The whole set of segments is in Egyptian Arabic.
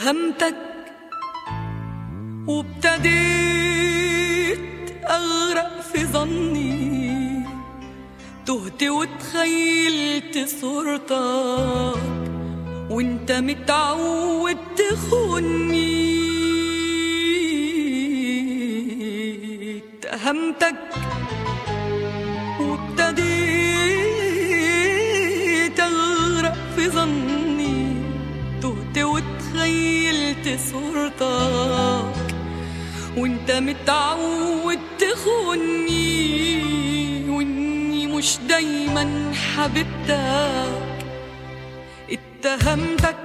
اتهمتك وابتديت أغرق في ظني تهت وتخيلت صورتك وانت متعود تخوني اتهمتك وابتديت أغرق في ظني تهت وتخيلت صورتك وانت متعود تخوني واني مش دايما حبيبتك اتهمتك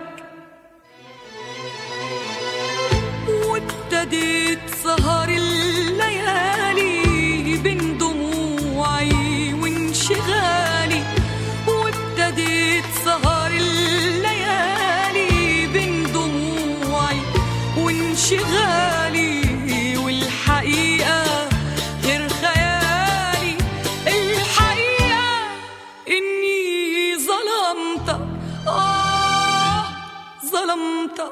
وابتديت سهر الليالي بين دموعي وانشغالي وابتديت سهر الليالي بين دموعي وانشغالي والحقيقة غير خيالي الحقيقة إني ظلمتك آه ظلمتك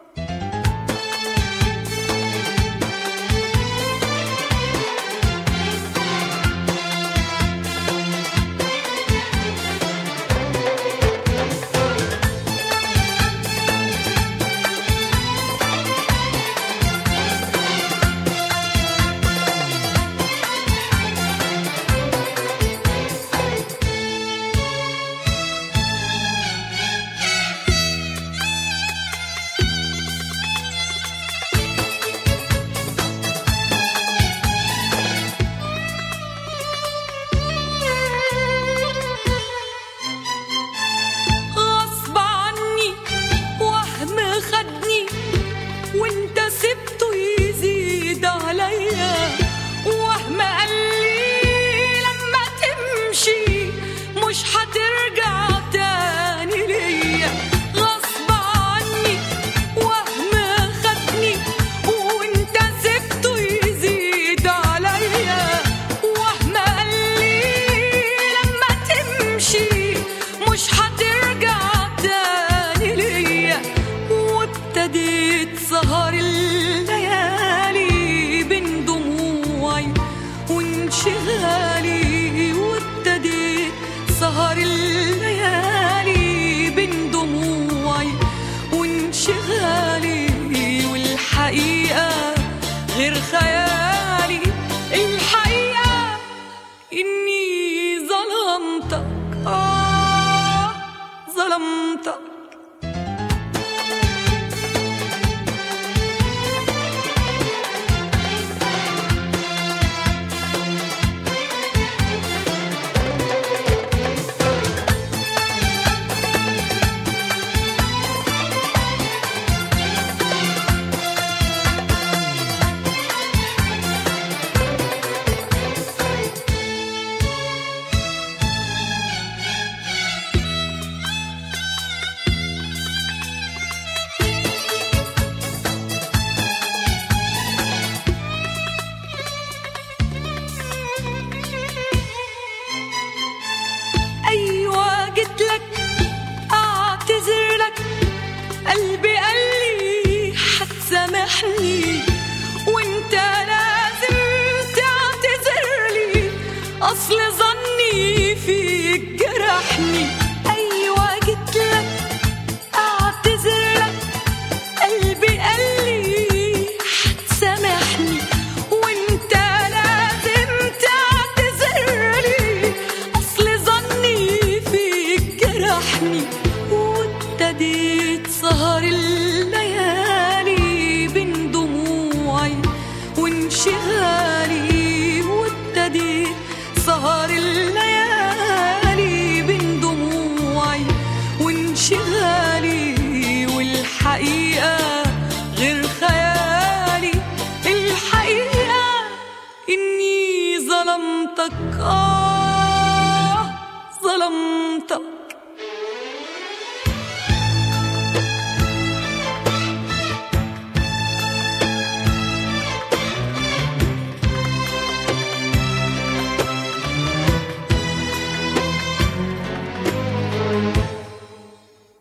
غصب عني وهم خدني وانت سبته يزيد عليا وهم قال لي لما تمشي مش هترجع تاني ليا غصب عني وهم خدني وانت سبته يزيد عليا وهم قال لي لما تمشي مش هترجع تاني ليا وابتديت سهر الليالي بين دموعي وانشغالي وابتديت سهر الليالي بين دموعي وانشغالي والحقيقة غير خيالي الحقيقة إني ظلمتك آه ظلمتك أيوة جيت لك أعتذر لك قلبي قال لي هتسامحني وانت لازم تعتذر لي أصل ظني فيك جرحني أيوة جيت لك أعتذر لك قلبي قال لي هتسامحني وانت لازم تعتذر لي اصل ظني فيك جرحني وابتديت سهر الليالي بين دموعي وانشغالي وابتديت سهر الليالي بين دموعي وانشغالي والحقيقة